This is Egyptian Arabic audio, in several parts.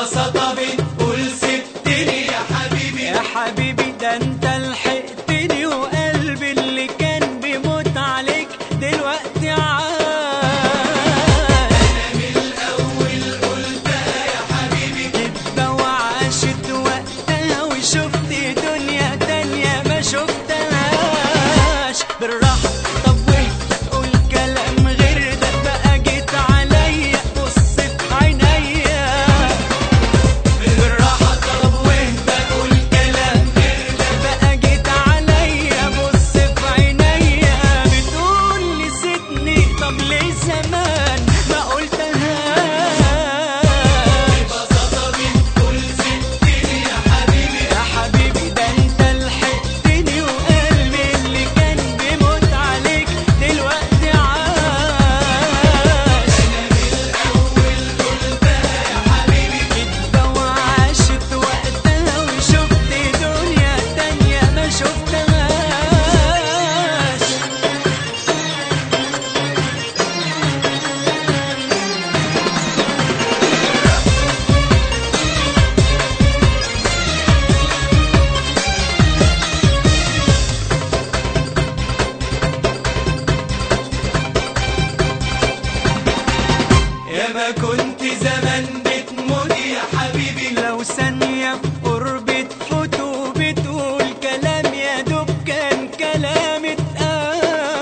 ببساطة بتقول سبتني يا حبيبي يا حبيبي ده انت لحقتني وقلبي اللي كان بيموت عليك دلوقتي عاش من الأول قلتها يا حبيبي كدبة وعاشت وقتها وشفت دنيا تانية ما شفتهاش بالراحة طب واهدى تقول كلام غير ده بقى جيت عليا بص في عينيا بالراحة طب واهدى قول كلام غير ده بقى جيت عليا بص في عينيا بتقول نسيتني طب ليه زمان ما قلتهاش ببساطة بتقول سبتني يا حبيبي يا حبيبي ده انت لحقتني وقلبي اللي كان بيموت عليك دلوقتي عاش الأول قلتها يا حبيبي كدبة وعاشت وقتها وشفت دنيا تانية ما شفتهاش يا ما كنت زمان بتموت يا حبيبي لو ثانية في قرب تفوت وبتقول كلام يا دوب كان كلام اتقال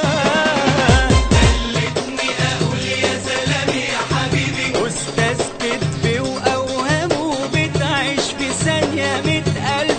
خلتني أقول يا سلام يا حبيبي أستاذ كدب وأوهام وبتعيش في ثانية متقال